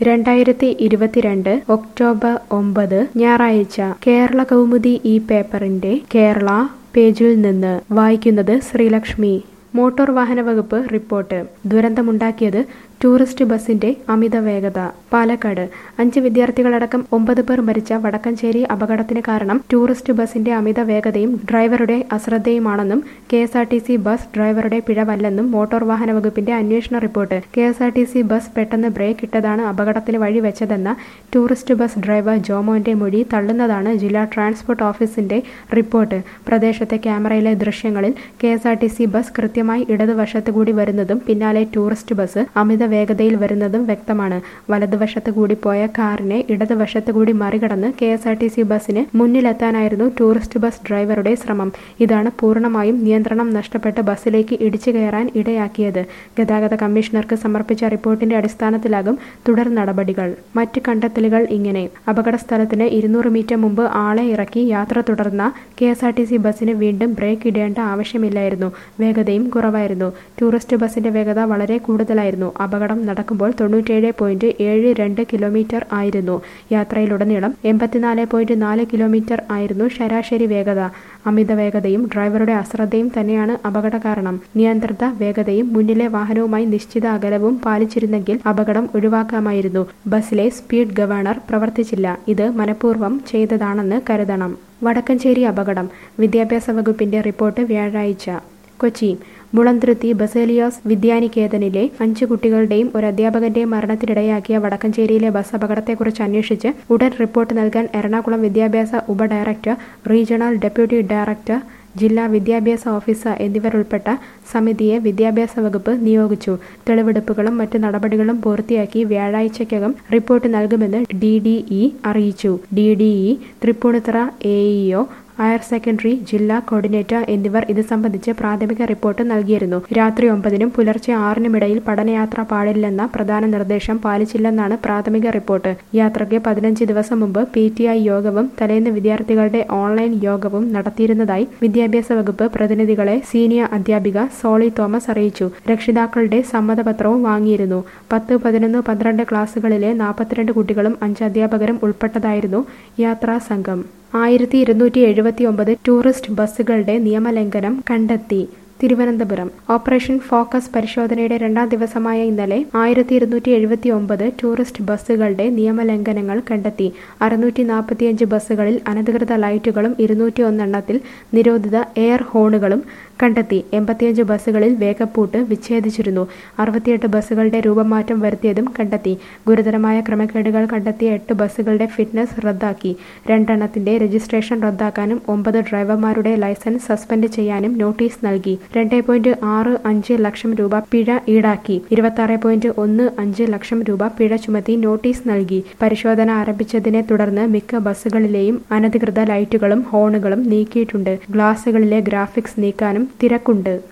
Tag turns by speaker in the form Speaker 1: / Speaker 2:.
Speaker 1: രണ്ടായിരത്തി ഇരുപത്തിരണ്ട് ഒക്ടോബർ ഒമ്പത് ഞായറാഴ്ച കേരള കൗമുദി ഈ പേപ്പറിന്റെ കേരള പേജിൽ നിന്ന് വായിക്കുന്നത് ശ്രീലക്ഷ്മി മോട്ടോർ വാഹന വകുപ്പ് റിപ്പോർട്ട് ദുരന്തമുണ്ടാക്കിയത് ടൂറിസ്റ്റ് ബസിന്റെ അമിത വേഗത പാലക്കാട് അഞ്ച് വിദ്യാർത്ഥികളടക്കം ഒമ്പത് പേർ മരിച്ച വടക്കഞ്ചേരി അപകടത്തിന് കാരണം ടൂറിസ്റ്റ് ബസിന്റെ അമിത വേഗതയും ഡ്രൈവറുടെ അശ്രദ്ധയുമാണെന്നും K S R T C bus ഡ്രൈവറുടെ പിഴവല്ലെന്നും മോട്ടോർ വാഹന വകുപ്പിന്റെ അന്വേഷണ report K S R T C bus പെട്ടെന്ന് ബ്രേക്ക് ഇട്ടതാണ് അപകടത്തിന് വഴിവെച്ചതെന്ന ടൂറിസ്റ്റ് ബസ് ഡ്രൈവർ ജോമോന്റെ മൊഴി തള്ളുന്നതാണ് ജില്ലാ ട്രാൻസ്പോർട്ട് ഓഫീസിന്റെ റിപ്പോർട്ട് പ്രദേശത്തെ ക്യാമറയിലെ ദൃശ്യങ്ങളിൽ K S R T C bus കൃത്യമായി ഇടതുവശത്ത് കൂടി വരുന്നതും പിന്നാലെ ടൂറിസ്റ്റ് ബസ് അമിത വേഗതയിൽ വരുന്നതും വ്യക്തമാണ് വലതുവശത്ത് കൂടി പോയ കാറിനെ ഇടതുവശത്ത് കൂടി മറികടന്ന് K S R T C ബസിന് മുന്നിലെത്താനായിരുന്നു ടൂറിസ്റ്റ് ബസ് ഡ്രൈവറുടെ ശ്രമം ഇതാണ് പൂർണ്ണമായും നിയന്ത്രണം നഷ്ടപ്പെട്ട് ബസ്സിലേക്ക് ഇടിച്ചു കയറാൻ ഇടയാക്കിയത് ഗതാഗത കമ്മീഷണർക്ക് സമർപ്പിച്ച റിപ്പോർട്ടിന്റെ അടിസ്ഥാനത്തിലാകും തുടർ നടപടികൾ മറ്റ് കണ്ടെത്തലുകൾ ഇങ്ങനെ അപകട സ്ഥലത്തിന് ഇരുന്നൂറ് മീറ്റർ മുമ്പ് ആളെ ഇറക്കി യാത്ര തുടർന്ന K S R T C ബസ്സിന് വീണ്ടും ബ്രേക്ക് ഇടേണ്ട ആവശ്യമില്ലായിരുന്നു വേഗതയും കുറവായിരുന്നു ടൂറിസ്റ്റ് ബസിന്റെ വേഗത വളരെ കൂടുതലായിരുന്നു അപകടം നടക്കുമ്പോൾ തൊണ്ണൂറ്റേഴ് പോയിന്റ് ഏഴ് രണ്ട് കിലോമീറ്റർ ആയിരുന്നു യാത്രയിലുടനീളം എൺപത്തിനാല് പോയിന്റ് നാല് കിലോമീറ്റർ ആയിരുന്നു ശരാശരി വേഗത അമിത വേഗതയും ഡ്രൈവറുടെ അശ്രദ്ധയും തന്നെയാണ് അപകട കാരണം നിയന്ത്രിത വേഗതയും മുന്നിലെ വാഹനവുമായി നിശ്ചിത അകലവും പാലിച്ചിരുന്നെങ്കിൽ അപകടം ഒഴിവാക്കാമായിരുന്നു ബസ്സിലെ സ്പീഡ് ഗവർണർ പ്രവർത്തിച്ചില്ല ഇത് മനഃപൂർവ്വം ചെയ്തതാണെന്ന് കരുതണം വടക്കഞ്ചേരി അപകടം വിദ്യാഭ്യാസ വകുപ്പിന്റെ റിപ്പോർട്ട് വ്യാഴാഴ്ച കൊച്ചി മുളന്തുരുത്തി ബസേലിയോസ് വിദ്യാനികേതനിലെ അഞ്ചു കുട്ടികളുടെയും ഒരു അധ്യാപകന്റെയും മരണത്തിനിടയാക്കിയ വടക്കഞ്ചേരിയിലെ ബസ് അപകടത്തെക്കുറിച്ച് അന്വേഷിച്ച് ഉടൻ റിപ്പോർട്ട് നൽകാൻ എറണാകുളം വിദ്യാഭ്യാസ ഉപഡയറക്ടർ റീജിയണൽ ഡെപ്യൂട്ടി ഡയറക്ടർ ജില്ലാ വിദ്യാഭ്യാസ ഓഫീസർ എന്നിവരുൾപ്പെട്ട സമിതിയെ വിദ്യാഭ്യാസ വകുപ്പ് നിയോഗിച്ചു തെളിവെടുപ്പുകളും മറ്റു നടപടികളും പൂർത്തിയാക്കി വ്യാഴാഴ്ചയ്ക്കകം റിപ്പോർട്ട് നൽകുമെന്ന് ഡി ഡി ഇ അറിയിച്ചു D D E Tripunithura A EO higher secondary ജില്ലാ കോർഡിനേറ്റർ എന്നിവർ ഇത് സംബന്ധിച്ച് പ്രാഥമിക റിപ്പോർട്ട് നൽകിയിരുന്നു രാത്രി ഒമ്പതിനും പുലർച്ചെ ആറിനുമിടയിൽ പഠനയാത്ര പാടില്ലെന്ന പ്രധാന നിർദ്ദേശം പാലിച്ചില്ലെന്നാണ് പ്രാഥമിക റിപ്പോർട്ട് യാത്രയ്ക്ക് പതിനഞ്ച് ദിവസം മുമ്പ് പി ടി ഐ യോഗവും തലേന്ന് വിദ്യാർത്ഥികളുടെ ഓൺലൈൻ യോഗവും നടത്തിയിരുന്നതായി വിദ്യാഭ്യാസ വകുപ്പ് പ്രതിനിധികളെ സീനിയർ അധ്യാപിക സോളി തോമസ് അറിയിച്ചു രക്ഷിതാക്കളുടെ സമ്മതപത്രവും വാങ്ങിയിരുന്നു പത്ത് പതിനൊന്ന് പന്ത്രണ്ട് ക്ലാസ്സുകളിലെ നാൽപ്പത്തിരണ്ട് കുട്ടികളും അഞ്ച് അധ്യാപകരും ഉൾപ്പെട്ടതായിരുന്നു യാത്രാ സംഘം ആയിരത്തി ഇരുന്നൂറ്റി എഴുപത്തി ഒമ്പത് ടൂറിസ്റ്റ് ബസ്സുകളുടെ നിയമലംഘനം കണ്ടെത്തി തിരുവനന്തപുരം ഓപ്പറേഷൻ ഫോക്കസ് പരിശോധനയുടെ രണ്ടാം ദിവസമായ ഇന്നലെ ആയിരത്തി ഇരുന്നൂറ്റി എഴുപത്തി ഒമ്പത് ടൂറിസ്റ്റ് ബസ്സുകളുടെ നിയമലംഘനങ്ങൾ കണ്ടെത്തി അറുന്നൂറ്റി നാൽപ്പത്തിയഞ്ച് ബസ്സുകളിൽ അനധികൃത ലൈറ്റുകളും ഇരുന്നൂറ്റി ഒന്നെണ്ണത്തിൽ നിരോധിത എയർ ഹോണുകളും കണ്ടെത്തി എൺപത്തിയഞ്ച് ബസ്സുകളിൽ വേഗപ്പൂട്ട് വിച്ഛേദിച്ചിരുന്നു അറുപത്തിയെട്ട് ബസ്സുകളുടെ രൂപമാറ്റം വരുത്തിയതും കണ്ടെത്തി ഗുരുതരമായ ക്രമക്കേടുകൾ കണ്ടെത്തിയ എട്ട് ബസ്സുകളുടെ ഫിറ്റ്നസ് റദ്ദാക്കി രണ്ടെണ്ണത്തിന്റെ രജിസ്ട്രേഷൻ റദ്ദാക്കാനും ഒമ്പത് ഡ്രൈവർമാരുടെ ലൈസൻസ് സസ്പെൻഡ് ചെയ്യാനും നോട്ടീസ് നൽകി രണ്ട് പോയിന്റ് ആറ് അഞ്ച് ലക്ഷം രൂപ പിഴ ഈടാക്കി ഇരുപത്തി പോയിന്റ് ഒന്ന് അഞ്ച് ലക്ഷം രൂപ പിഴ ചുമത്തി നോട്ടീസ് നൽകി പരിശോധന ആരംഭിച്ചതിനെ തുടർന്ന് മിക്ക ബസ്സുകളിലെയും അനധികൃത ലൈറ്റുകളും ഹോണുകളും നീക്കിയിട്ടുണ്ട് ഗ്ലാസുകളിലെ ഗ്രാഫിക്സ് നീക്കാനും തിരക്കുണ്ട്